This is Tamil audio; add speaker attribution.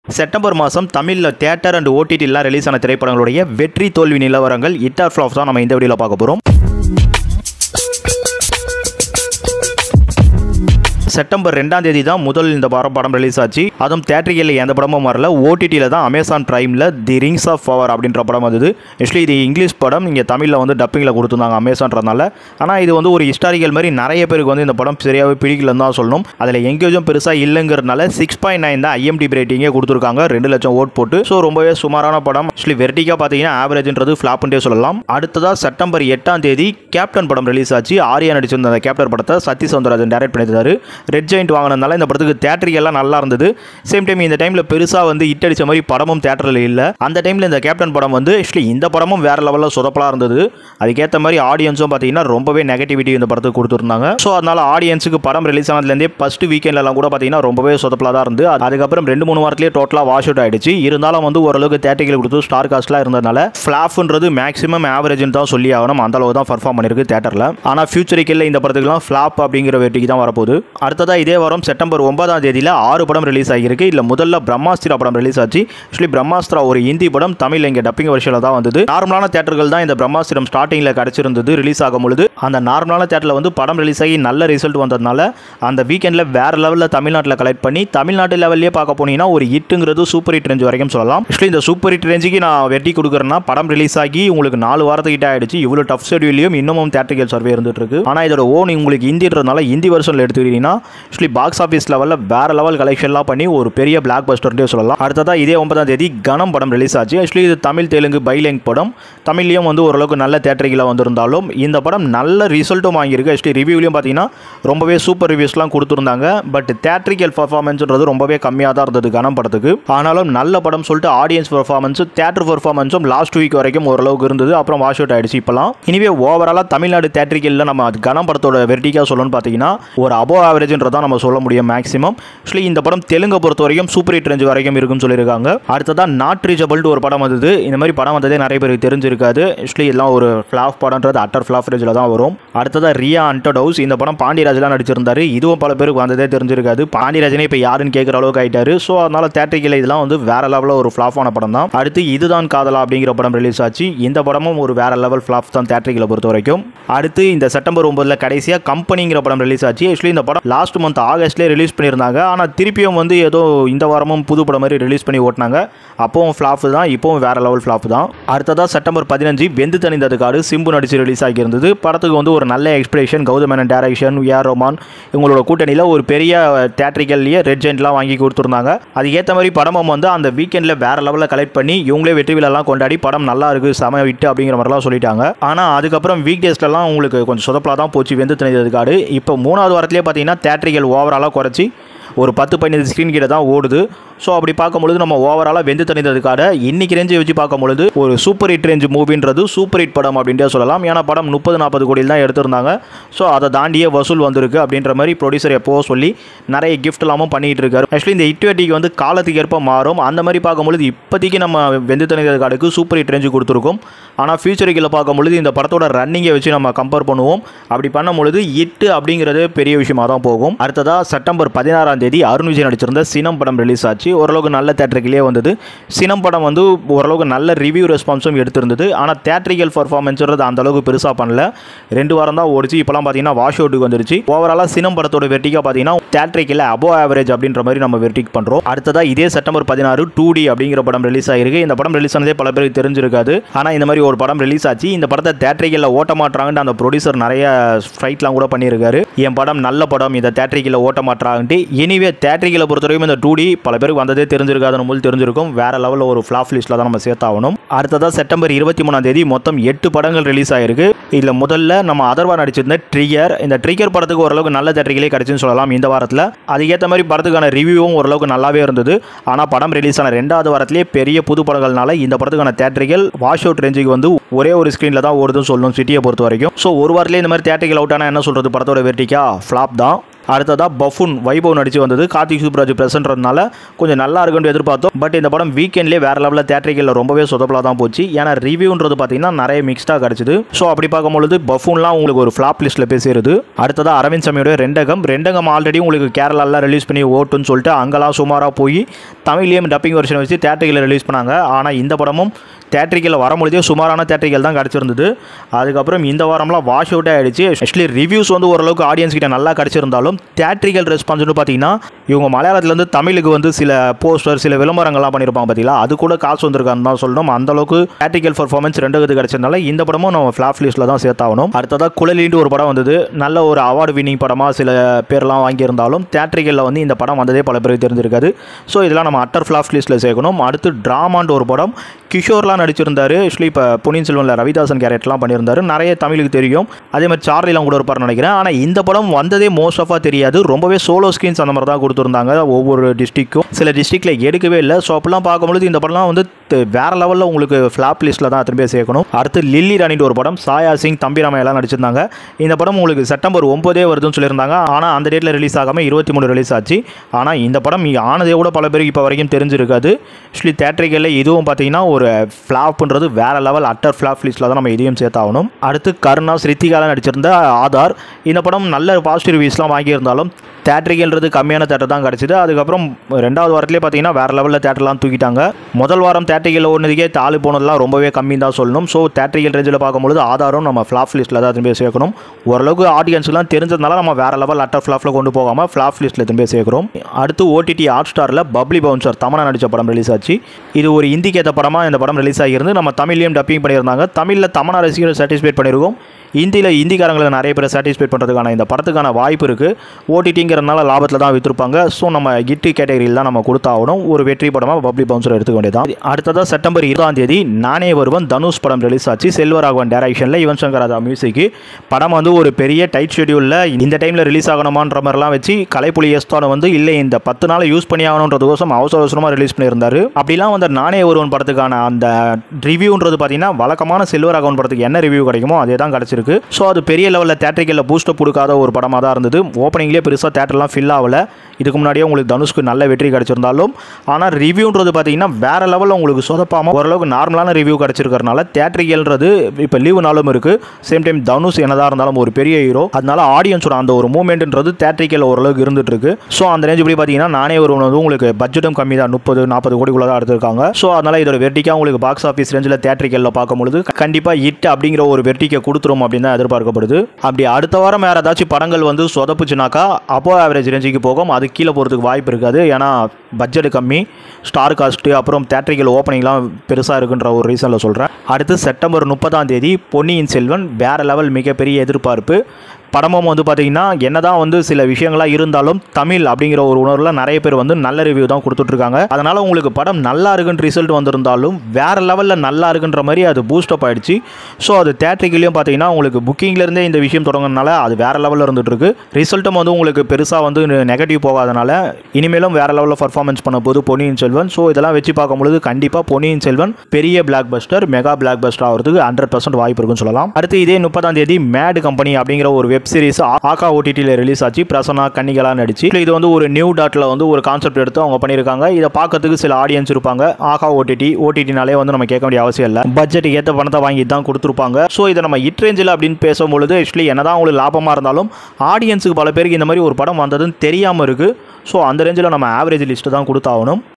Speaker 1: செப்டம்பர் மாதம் தமிழில் தியேட்டர் அண்ட் ஓடிடிலாம் ரிலீஸ் ஆன திரைப்படங்களுடைய வெற்றி தோல்வி நிலவரங்கள் இட்டார் ஃப்ளாப் தான் நம்ம இந்த வீடியோவில் பார்க்க போகிறோம் செப்டம்பர் ரெண்டாம் தேதி தான் முதல் இந்த வாரம் படம் ரிலீஸ் ஆச்சு அதுவும் தேட்டரிகளில் எந்த படமும் வரல ஓடிடியில் தான் அமேசான் ப்ரைமில் தி ரிங்ஸ் ஆஃப் பவர் அப்படின்ற படம் வந்தது ஆக்சுவலி இது இங்கிலீஷ் படம் இங்கே தமிழில் வந்து டப்பிங்கில் கொடுத்துருந்தாங்க அமேசான்றதுனால ஆனால் இது வந்து ஒரு ஹிஸ்டாரிக்கல் மாதிரி நிறைய பேருக்கு வந்து இந்த படம் சரியாகவே பிடிக்கலன்னு தான் சொல்லணும் அதில் எங்கேஜும் பெருசாக இல்லைங்கிறதுனால சிக்ஸ் பாயிண்ட் நைன் தான் ஐஎம்டி ரேட்டிங்கே கொடுத்துருக்காங்க ரெண்டு லட்சம் ஓட் போட்டு ஸோ ரொம்பவே சுமாரான படம் ஆக்சுவலி வெர்டிக்காக பார்த்தீங்கன்னா ஆவரேஜ்ன்றது ஃப்ளாப்ன்றே சொல்லலாம் அடுத்ததாக செப்டம்பர் எட்டாம் தேதி கேப்டன் படம் ரிலீஸ் ஆச்சு ஆர்யா நடிச்சிருந்த அந்த கேப்டன் படத்தை சத்ய சௌந்தரராஜன் டேரக்ட் பண்ணியிருந்தாரு ரெட் ஜெயிண்ட் வாங்கினதுனால இந்த படத்துக்கு தேட்டருக்கு எல்லாம் நல்லா இருந்தது சேம் டைம் இந்த டைமில் பெருசாக வந்து ஹிட் அடிச்ச மாதிரி படமும் தேட்டரில் இல்லை அந்த டைமில் இந்த கேப்டன் படம் வந்து ஆக்சுவலி இந்த படமும் வேற லெவலில் சொதப்பலாக இருந்தது அதுக்கேற்ற மாதிரி ஆடியன்ஸும் பார்த்தீங்கன்னா ரொம்பவே நெகட்டிவிட்டி இந்த படத்துக்கு கொடுத்துருந்தாங்க ஸோ அதனால ஆடியன்ஸுக்கு படம் ரிலீஸ் ஆனதுலேருந்தே ஃபர்ஸ்ட் வீக்கெண்ட்லாம் கூட பார்த்தீங்கன்னா ரொம்பவே சொதப்பலாக தான் இருந்து அதுக்கப்புறம் ரெண்டு மூணு வாரத்திலேயே டோட்டலாக வாஷ் அவுட் ஆயிடுச்சு இருந்தாலும் வந்து ஓரளவுக்கு தேட்டரில் கொடுத்து ஸ்டார் காஸ்ட்லாம் இருந்ததுனால ஃப்ளாப்ன்றது மேக்ஸிமம் ஆவரேஜ்னு தான் சொல்லி ஆகணும் அந்த அளவு தான் பர்ஃபார்ம் பண்ணியிருக்கு தேட்டரில் ஆனால் ஃபியூச்சரிக்கலில் இந்த படத்துக்குலாம் ஃப்ளாப் அப்படிங்கிற வெட்டிக்கு தான் வரப்போகுது அடுத்ததாக இதே வாரம் செப்டம்பர் ஒன்பதாம் தேதியில் ஆறு படம் ரிலீஸ் ஆகியிருக்கு இல்லை முதல்ல பிரம்மாஸ்திரா படம் ரிலீஸ் ஆச்சு ஆக்சுவலி பிரம்மாஸ்திரா ஒரு ஹிந்தி படம் தமிழ் இங்கே டப்பிங் வருஷனில் தான் வந்தது நார்மலான தேட்டர்கள் தான் இந்த பிரம்மாஸ்திரம் ஸ்டார்டிங்கில் கிடச்சிருந்தது ரிலீஸ் ஆகும் பொழுது அந்த நார்மலான தேட்டரில் வந்து படம் ரிலீஸ் ஆகி நல்ல ரிசல்ட் வந்ததுனால அந்த வீக்கெண்டில் வேற லெவலில் தமிழ்நாட்டில் கலெக்ட் பண்ணி தமிழ்நாட்டு லெவல்லே பார்க்க போனீங்கன்னா ஒரு ஹிட்டுங்கிறது சூப்பர் ஹிட் ரேஞ்ச் வரைக்கும் சொல்லலாம் ஆக்சுவலி இந்த சூப்பர் ஹிட் ரேஞ்சுக்கு நான் வெட்டி கொடுக்குறேன்னா படம் ரிலீஸ் ஆகி உங்களுக்கு நாலு வாரத்துக்கிட்ட ஆயிடுச்சு இவ்வளோ டஃப் ஷெடியூலையும் இன்னமும் தேட்டரிக்கல் சர்வே இருந்துட்டு இருக்கு ஆனால் இதோட ஓன் உங்களுக்கு ஹிந்தின்றதுனால ஹிந்தி வருஷனில் எடுத்துக்கிட்டீங்கன்னா ஆக்சுவலி பாக்ஸ் ஆஃபீஸ் லெவலில் வேற லெவல் கலெக்ஷன்லாம் பண்ணி ஒரு பெரிய பிளாக் பஸ்டர்னே சொல்லலாம் அடுத்ததாக இதே ஒன்பதாம் தேதி கணம் படம் ரிலீஸ் ஆச்சு ஆக்சுவலி இது தமிழ் தெலுங்கு பைலேங் படம் தமிழ்லையும் வந்து ஓரளவுக்கு நல்ல தேட்டரிக்கில் வந்திருந்தாலும் இந்த படம் நல்ல ரிசல்ட்டும் வாங்கியிருக்கு ஆக்சுவலி ரிவ்யூலையும் பார்த்தீங்கன்னா ரொம்பவே சூப்பர் ரிவ்யூஸ்லாம் கொடுத்துருந்தாங்க பட் தேட்டரிக்கல் பர்ஃபார்மன்ஸ்ன்றது ரொம்பவே கம்மியாக தான் இருந்தது கணம் படத்துக்கு ஆனாலும் நல்ல படம் சொல்லிட்டு ஆடியன்ஸ் பர்ஃபார்மன்ஸ் தேட்டர் பர்ஃபார்மன்ஸும் லாஸ்ட் வீக் வரைக்கும் ஓரளவுக்கு இருந்தது அப்புறம் வாஷ் அவுட் ஆயிடுச்சு இப்போலாம் இனிவே ஓவராலாக தமிழ்நாடு தேட்டரிக்கலில் நம்ம அது கணம் படத்தோட வெர்டிக்காக சொல்லணும்னு பார்த்தீங்கன்னா ஒரு அபோ ஆவரேஜ்ன்றதான் நம்ம சொல்ல முடியும் மேக்ஸிமம் ஆக்சுவலி இந்த படம் தெலுங்கை பொறுத்த வரைக்கும் சூப்பர் ஹிட் ரேஞ்ச் வரைக்கும் இருக்குன்னு சொல்லியிருக்காங்க அடுத்ததான் நாட் ரீச்சபிள்னு ஒரு படம் வந்தது இந்த மாதிரி படம் வந்ததே நிறைய பேருக்கு தெரிஞ்சிருக்காது ஆக்சுவலி எல்லாம் ஒரு ஃப்ளாப் படம்ன்றது அட்டர் ஃப்ளாப் ரேஞ்சில் தான் வரும் அடுத்ததாக ரியா அண்டட் ஹவுஸ் இந்த படம் பாண்டியராஜ்லாம் நடிச்சிருந்தாரு இதுவும் பல பேருக்கு வந்ததே தெரிஞ்சிருக்காது பாண்டியராஜனே இப்போ யாருன்னு கேட்குற அளவுக்கு ஆயிட்டாரு ஸோ அதனால தேட்டரிக்கல இதெல்லாம் வந்து வேற லெவலில் ஒரு ஃப்ளாப்பான படம் தான் அடுத்து இதுதான் காதலா அப்படிங்கிற படம் ரிலீஸ் ஆச்சு இந்த படமும் ஒரு வேற லெவல் ஃப்ளாப் தான் தேட்டரிக்கலை பொறுத்த வரைக்கும் அடுத்து இந்த செப்டம்பர் ஒன்பதில் கடைசியாக கம்பெனிங்கிற படம் ரிலீஸ் ஆச்சு ஆக்சுவலி இந்த படம் லாஸ்ட் மந்த் ஆகஸ்ட்லேயே ரிலீஸ் பண்ணியிருந்தாங்க ஆனால் திருப்பியும் வந்து ஏதோ இந்த வாரமும் புது படம் மாதிரி ரிலீஸ் பண்ணி ஓட்டினாங்க அப்பவும் ஃப்ளாப் தான் இப்போவும் வேற லெவல் ஃப்ளாப் தான் அடுத்ததாக செப்டம்பர் பதினஞ்சு வெந்து தணிந்தது காடு சிம்பு நடிச்சு ரிலீஸ் ஆகியிருந்தது படத்துக்கு வந்து ஒரு நல்ல expression Gautham Menon direction A R Rahman இவங்களோட கூட்டணியில் ஒரு பெரிய தேட்டரிக்கல்லையே ரெட் ஜெயின்ட்லாம் வாங்கி கொடுத்துருந்தாங்க அதுக்கேற்ற மாதிரி படமும் வந்து அந்த வீக்கெண்டில் வேற லெவலில் கலெக்ட் பண்ணி இவங்களே வெற்றி விழாலாம் கொண்டாடி படம் நல்லா இருக்கு செம விட்டு அப்படிங்கிற மாதிரிலாம் சொல்லிட்டாங்க ஆனால் அதுக்கப்புறம் வீக் டேஸ்லலாம் உங்களுக்கு கொஞ்சம் சொதப்பலாக தான் போச்சு வெந்து தணிந்தது காடு இப்போ மூணாவது வாரத்திலே பார்த்தீங்கன்னா தேட்டரிக்கல் ஓவராலாக குறைச்சி ஒரு பத்து பதினஞ்சு ஸ்க்ரீன் கிட்ட தான் ஓடுது ஸோ அப்படி பார்க்கும்பொழுது நம்ம ஓவராலாக வெந்து தணிந்ததுக்காக இன்னைக்கு ரேஞ்சு வச்சு பார்க்கும்பொழுது ஒரு சூப்பர் ஹிட் ரேஞ்ச் மூவின்றது சூப்பர் ஹிட் படம் அப்படின்ட்டே சொல்லலாம் ஏன்னா படம் முப்பது நாற்பது கோடியில் தான் எடுத்திருந்தாங்க ஸோ அதை தாண்டியே வசூல் வந்திருக்கு அப்படின்ற மாதிரி ப்ரொடியூசர் எப்போவோ சொல்லி நிறைய gift எல்லாமும் பண்ணிட்டு இருக்காரு ஆக்சுவலி இந்த ஹிட் வெட்டிக்கு வந்து காலத்துக்கு ஏற்ப மாறும் அந்த மாதிரி பார்க்கும்பொழுது இப்போதைக்கு நம்ம வெந்து தணிந்தது காடுக்கு சூப்பர் ஹிட் ரேஞ்சு கொடுத்துருக்கோம் ஆனால் ஃபியூச்சரிக்கில் பார்க்கும்பொழுது இந்த படத்தோட ரன்னிங்கை வச்சு நம்ம கம்பேர் பண்ணுவோம் அப்படி பண்ணும்பொழுது இட்டு அப்படிங்கிறது பெரிய விஷயமா தான் போகும் அடுத்ததாக செப்டம்பர் பதினாறாம் தேதி அருண் விஜய் நடிச்சிருந்த சினம் படம் ரிலீஸ் ஆச்சு ஓரளவுக்கு நல்ல தேட்டருக்கிலே வந்தது சினம் படம் வந்து ஓரளவுக்கு நல்ல ரிவ்யூ ரெஸ்பான்ஸும் எடுத்திருந்தது ஆனால் தேட்டரிக்கல் பர்ஃபார்மன்ஸ்ன்றது அந்த அளவுக்கு பெருசாக பண்ணல ரெண்டு வாரம் தான் ஓடிச்சு இப்போலாம் பார்த்தீங்கன்னா வாஷ் அவுட்டுக்கு வந்துருச்சு ஓவராலாக சினம் படத்தோட வெர்டிக்காக பார்த்தீங்கன்னா தேட்டரிக்கில் அபோ ஆவரேஜ் அப்படின்ற மாதிரி நம்ம வெர்டிக் பண்ணுறோம் அடுத்ததாக இதே செப்டம்பர் பதினாறு டூ டி அப்படிங்கிற படம் ரிலீஸ் ஆகிருக்கு இந்த படம் ரிலீஸ் ஆனதே பல பேருக்கு தெரிஞ்சிருக்காது ஆனால் இந்த மாதிரி ஒரு படம் ரிலீஸ் ஆச்சு இந்த படத்தை தேட்டரிக்கலில் ஓட்ட மாட்டாங்கன்னு அந்த ப்ரொடியூசர் நிறைய ஃபைட்லாம் கூட பண்ணியிருக்காரு என் படம் நல்ல படம் இதை தேட்டரிக்கலில் ஓட்ட மாட்டாங்கன்ட்டு எனிவே தேட்டரிக்கலை பொறுத்தவரைக்கும் இந்த டூ டி பல பேருக்கு வந்ததே தெரிஞ்சிருக்காதுன்னு போல் தெரிஞ்சிருக்கும் வேற லெவலில் ஒரு ஃப்ளாப் லிஸ்ட்டில் தான் நம்ம சேர்த்தாகணும் அடுத்ததாக செப்டம்பர் இருபத்தி மூணாம் தேதி மொத்தம் எட்டு படங்கள் ரிலீஸ் ஆயிருக்கு இதில் முதல்ல நம்ம அதர்வா நடிச்சிருந்த ட்ரிகர் இந்த ட்ரிகர் படத்துக்கு ஓரளவுக்கு நல்ல தேட்டரிகளே கிடச்சுன்னு சொல்லலாம் இந்த வாரத்தில் அதுக்கேற்ற மாதிரி படத்துக்கான ரிவ்யூவும் ஓரளவுக்கு நல்லாவே இருந்தது ஆனால் படம் ரிலீஸ் ஆன ரெண்டாவது வாரத்திலே பெரிய புது படங்கள்னால இந்த படத்துக்கான தேட்டரிகள் வாஷ் அவுட் ரேஞ்சுக்கு வந்து ஒரே ஒரு ஸ்க்ரீனில் தான் ஓடுதுன்னு சொல்லணும் சிட்டியை பொறுத்த வரைக்கும் ஸோ ஒரு வாரத்திலே இந்த மாதிரி தேட்டரிகள் அவுட் ஆனால் என்ன சொல்கிறது படத்தோட வெர்டிக்கா ஃப்ளாப் தான் அடுத்ததாக பஃபுன் வைபவ் நடிச்சு வந்தது கார்த்திக் சுப்ராஜ் பிரசன்றதுனால கொஞ்சம் நல்லா இருக்குன்னு எதிர்பார்த்தோம் பட் இந்த படம் வீக்கெண்ட்லேயே வேற லெவலில் தேட்டரிகளில் ரொம்பவே சொதப்பலாக தான் போச்சு ஏன்னா ரிவ்யூன்றது பார்த்தீங்கன்னா நிறைய மிக்ஸ்டாக கிடச்சிது ஸோ அப்படி பார்க்கும்பொழுது பஃபூன்லாம் உங்களுக்கு ஒரு ஃப்ளாப் லிஸ்ட்டில் போய் சேருது அடுத்ததாக அரவிந்த் சாமியோட ரெண்டகம் ரெண்டகம் ஆல்ரெடி உங்களுக்கு கேரளாவில் ரிலீஸ் பண்ணி ஓட்டுன்னு சொல்லிட்டு அங்கெல்லாம் சுமாராக போய் தமிழ்லேயும் டப்பிங் வெர்ஷன் வச்சு தேட்டரிகளில் ரிலீஸ் பண்ணாங்க ஆனால் இந்த படமும் தேட்டரிகளில் வரும்பொழுதே சுமாரான தேட்டரிகள் தான் கிடச்சிருந்தது அதுக்கப்புறம் இந்த வாரம்லாம் வாஷ் அவுட் ஆகிடுச்சு ஆக்சுவலி ரிவ்யூஸ் வந்து ஓரளவுக்கு ஆடியன்ஸ் கிட்ட நல்லா கிடச்சிருந்தாலும் தேட்டரிக்கல் ரெஸ்பான்ஸ்னு பார்த்தீங்கன்னா இவங்க மலையாளத்துலேருந்து தமிழுக்கு வந்து சில போஸ்டர் சில விளம்பரங்கள்லாம் பண்ணியிருப்பாங்க பார்த்தீங்களா அது கூட காசு வந்திருக்கான்னு தான் சொல்லணும் அந்த அளவுக்கு தேட்டரிக்கல் பர்ஃபார்மன்ஸ் ரெண்டு இது கிடச்சதுனால இந்த படமும் நம்ம ஃப்ளாப் லிஸ்ட்டில் தான் சேர்த்தாகணும் அடுத்ததாக குழலின்ட்டு ஒரு படம் வந்தது நல்ல ஒரு அவார்டு வின்னிங் படமாக சில பேர்லாம் வாங்கியிருந்தாலும் தேட்டரிகளில் வந்து இந்த படம் வந்ததே பல பேருக்கு தெரிஞ்சிருக்காது ஸோ இதெல்லாம் நம்ம அட்டர் ஃப்ளாப் லிஸ்ட்டில் சேர்க்கணும் அடுத்து ட்ராமான்ட்டு ஒரு படம் கிஷோர்லாம் நடிச்சிருந்தாரு ஆக்சுவலி இப்போ பொன்னியின் செல்வனில் ரவிதாசன் கேரக்டர்லாம் பண்ணியிருந்தாரு நிறைய தமிழுக்கு தெரியும் அதே மாதிரி சார்லிலாம் கூட இருப்பார்னு நினைக்கிறேன் ஆனால் இந்த படம் வந்ததே மோஸ்ட் ஆஃபாக தெரியாது ரொம்பவே சோலோ ஸ்கிரீன்ஸ் அந்த மாதிரி தான் கொடுத்துருந்தாங்க ஒவ்வொரு டிஸ்ட்ரிக்கும் சில டிஸ்ட்ரிக்டில் எடுக்கவே இல்லை ஸோ அப்பெல்லாம் பார்க்கும்பொழுது இந்த படம்லாம் வந்து த- வேற லெவலில் உங்களுக்கு ஃப்ளாப் லிஸ்ட்டில் தான் திரும்பி சேர்க்கணும் அடுத்து லில்லி ராணிட்டு ஒரு படம் சாயா சிங் தம்பி ராமையா எல்லாம் நடிச்சிருந்தாங்க இந்த படம் உங்களுக்கு செப்டம்பர் ஒன்பதே வருதுன்னு சொல்லியிருந்தாங்க ஆனால் அந்த டேட்டில் ரிலீஸ் ஆகாமல் இருபத்தி மூணு ரிலீஸ் ஆச்சு ஆனால் இந்த படம் இ- ஆனதே கூட பல பேருக்கு இப்போ வரைக்கும் தெரிஞ்சிருக்காது ஆக்சுவலி தேட்டரிகளில் இதுவும் பார்த்தீங்கன்னா ஒரு ஃப்ளாப்ன்றது வேற லெவல் அட்டர் ஃப்ளாப் லிஸ்ட்டில் தான் நம்ம இதையும் சேர்த்தாகணும் அடுத்து கருணா ஸ்ரித்திகாலாம் நடிச்சிருந்த ஆதார் இந்த படம் நல்ல பாசிட்டிவ் ரிவ்யூஸ்லாம் வாங்கியிருந்தாலும் தேட்டரிகள்ன்றது கம்மியான தேட்டர் தான் கிடச்சிது அதுக்கப்புறம் ரெண்டாவது வாரத்திலே பார்த்தீங்கன்னா வேறு லெவலில் தேட்டர்லாம் தூக்கிட்டாங்க முதல் வாரம் தேட்டரிகளில் ஓடுனதுக்கே தாலு போனதெல்லாம் ரொம்பவே கம்மி தான் சொல்லணும் ஸோ தேட்டரிகள் ரேஞ்சில் பார்க்கும்பொழுது ஆதாரம் நம்ம ஃப்ளாப் லிஸ்ட்டில் தான் திரும்பி சேர்க்கணும் ஓரளவுக்கு ஆடியன்ஸ்க்குலாம் தெரிஞ்சதுனால நம்ம வேறு லெவல் அட்டர் ஃப்ளாப்பில் கொண்டு போகாமல் ஃப்ளாப் லிஸ்ட்டில் திரும்பி சேர்க்குறோம் அடுத்து ஓடிடி ஹாட் ஸ்டாரில் பப்ளி பவுன்சர் தமனா நடித்த படம் ரிலீஸ் ஆச்சு இது ஒரு இந்திக்கு ஏற்ற படமாக இந்த படம் ரிலீஸ் ஆகியிருந்து நம்ம தமிழ்லையும் டப்பிங் பண்ணியிருந்தாங்க தமிழில் தமனா ரசிகர்கள் சாட்டிஸ்ஃபைட் பண்ணியிருக்கோம் இந்தியில் இந்திக்காரங்களுக்கு நிறைய பேரை சாட்டிஸ்ஃபைட் பண்ணுறதுக்கான இந்த படத்துக்கான வாய்ப்பு இருக்குது ஓடிடிங்கிறதுனால லாபத்தில் தான் விற்றுருப்பாங்க ஸோ நம்ம கிட்டு கேட்டகரியில் தான் நம்ம கொடுத்தாகணும் ஒரு வெற்றி படமாக பப்ளி பவுன்சர் எடுத்துக்க வேண்டியதான் அடுத்ததாக செப்டம்பர் இருபதாம் தேதி நானே வருவன் தனுஷ் படம் ரிலீஸ் ஆச்சு செல்வராகவன் டேரக்ஷனில் யுவன் சங்கர் ராஜா மியூசிக்கு படம் வந்து ஒரு பெரிய டைட் ஷெடியூலில் இந்த டைமில் ரிலீஸ் ஆகணுமான்ற மாதிரிலாம் வச்சு கலைப்புலி எஸ்தான வந்து இல்லை இந்த பத்து நாள் யூஸ் பண்ணி ஆகணுன்றதுக்கோசம் அவசர அவசரமாக ரிலீஸ் பண்ணியிருந்தாரு அப்படிலாம் வந்து நானே ஒருவன் படத்துக்கான அந்த ரிவ்யூன்றது பார்த்தீங்கன்னா வழக்கமான செல்வராகவன் படத்துக்கு என்ன ரிவ்யூ கிடைக்குமோ அதே தான் கிடச்சிருக்கு ஸோ அது பெரிய லெவலில் தேட்டரிகளில் பூஸ்டப் கொடுக்காத ஒரு படமாக தான் இருந்தது ஓப்பனிங்லேயே பெருசாக தேட்டர்லாம் ஃபில் ஆகல இதுக்கு முன்னாடியே உங்களுக்கு தனுஷ்க்கு நல்ல வெற்றி கிடச்சிருந்தாலும் ஆனால் ரிவ்யூன்றது பார்த்தீங்கன்னா வேற லெவலில் உங்களுக்கு சொதப்பாமல் ஓரளவுக்கு நார்மலான ரிவ்யூ கிடச்சிருக்கறனால தேட்டரிகள்ன்றது இப்போ லீவு நாளும் இருக்குது சேம் டைம் தனுஷ் என்னதான் இருந்தாலும் ஒரு பெரிய ஹீரோ அதனால ஆடியன்ஸோட அந்த ஒரு மூமெண்ட்ன்றது தேட்டரிக்கல் ஓரளவுக்கு இருந்துட்டு இருக்கு ஸோ அந்த ரேஞ்ச் இப்படி பார்த்தீங்கன்னா நானே ஒரு வந்து உங்களுக்கு பட்ஜெட்டும் கம்மி தான் முப்பது நாற்பது கோடிக்குள்ள தான் எடுத்திருக்காங்க ஸோ அதனால இதோட வெர்டிக்காக உங்களுக்கு பாக்ஸ் ஆஃபீஸ் ரேஞ்சில் தேட்டரிக்கலில் பார்க்கும்பொழுது கண்டிப்பாக ஹிட் அப்படிங்கிற ஒரு வெர்டிக்கை கொடுத்துரும் அப்படின்னு தான் எதிர்பார்க்கப்படுது அப்படி அடுத்த வாரம் வேறு ஏதாச்சும் படங்கள் வந்து சொதப்புச்சுனாக்கா அப்போ ஆவரேஜ் ரேஞ்சுக்கு போகும் அது கீழே போகிறதுக்கு வாய்ப்பு இருக்காது ஏன்னா பட்ஜெட் கம்மி ஸ்டார் காஸ்ட்டு அப்புறம் தேட்டரிக்கல் ஓப்பனிங்லாம் பெருசாக இருக்குன்ற ஒரு ரீசனில் சொல்கிறேன் அடுத்து செப்டம்பர் முப்பதாம் தேதி பொன்னியின் செல்வன் வேறு லெவல் மிகப்பெரிய எதிர்பார்ப்பு படமும் வந்து பார்த்தீங்கன்னா என்னதான் வந்து சில விஷயங்களாக இருந்தாலும் தமிழ் அப்படிங்கிற ஒரு உணர்வில் நிறைய பேர் வந்து நல்ல ரிவ்யூ தான் கொடுத்துட்ருக்காங்க அதனால் உங்களுக்கு படம் நல்லா இருக்குன்ற ரிசல்ட் வந்திருந்தாலும் வேறு லெவலில் நல்லா இருக்குன்ற மாதிரி அது பூஸ்டப் ஆயிடுச்சு ஸோ அது தேட்டரிக்கலையும் பார்த்தீங்கன்னா உங்களுக்கு புக்கிங்லேருந்தே இந்த விஷயம் தொடங்குறதுனால அது வேறு லெவலில் இருந்துட்டு இருக்கு ரிசல்ட்டும் வந்து உங்களுக்கு பெருசாக வந்து நெகட்டிவ் போகாதனால இனிமேலும் வேறு லெவலில் பர்ஃபார்மன்ஸ் பண்ண போது பொன்னியின் செல்வன் ஸோ இதெல்லாம் வச்சு பார்க்கும்பொழுது கண்டிப்பாக பொன்னியின் செல்வன் பெரிய blockbuster mega blockbuster ஆகிறதுக்கு ஹண்ட்ரட் பர்சன்ட் வாய்ப்பு இருக்குன்னு சொல்லலாம் அடுத்து இதே முப்பதாம் தேதி மேட் கம்பெனி அப்படிங்கிற ஒரு வெப் சீரிஸ் ஆகா ஓடிடியில் ரிலீஸ் ஆச்சு பிரசன்னா கன்னிகளா நடிச்சு இது வந்து ஒரு நியூ டாட்டில் வந்து ஒரு கான்செப்ட் எடுத்து அவங்க பண்ணியிருக்காங்க இதை பார்க்கறதுக்கு சில ஆடியன்ஸ் இருப்பாங்க ஆகா ஓடிடி ஓடிடினாலே வந்து நம்ம கேட்க வேண்டிய அவசியம் இல்லை பட்ஜெட்டுக்கு ஏற்ற பணத்தை வாங்கி தான் கொடுத்துருப்பாங்க ஸோ இதை நம்ம இட் ரேஞ்சில் அப்படின்னு பேசும்பொழுது ஆக்சுவலி என்னதான் உங்களுக்கு லாபமாக இருந்தாலும் ஆடியன்ஸுக்கு பல பேருக்கு இந்த மாதிரி ஒரு படம் வந்ததுன்னு தெரியாமல் இருக்குது ஸோ அந்த ரேஞ்சில் நம்ம ஆவரேஜ் லிஸ்ட்டு தான் கொடுத்தாகணும்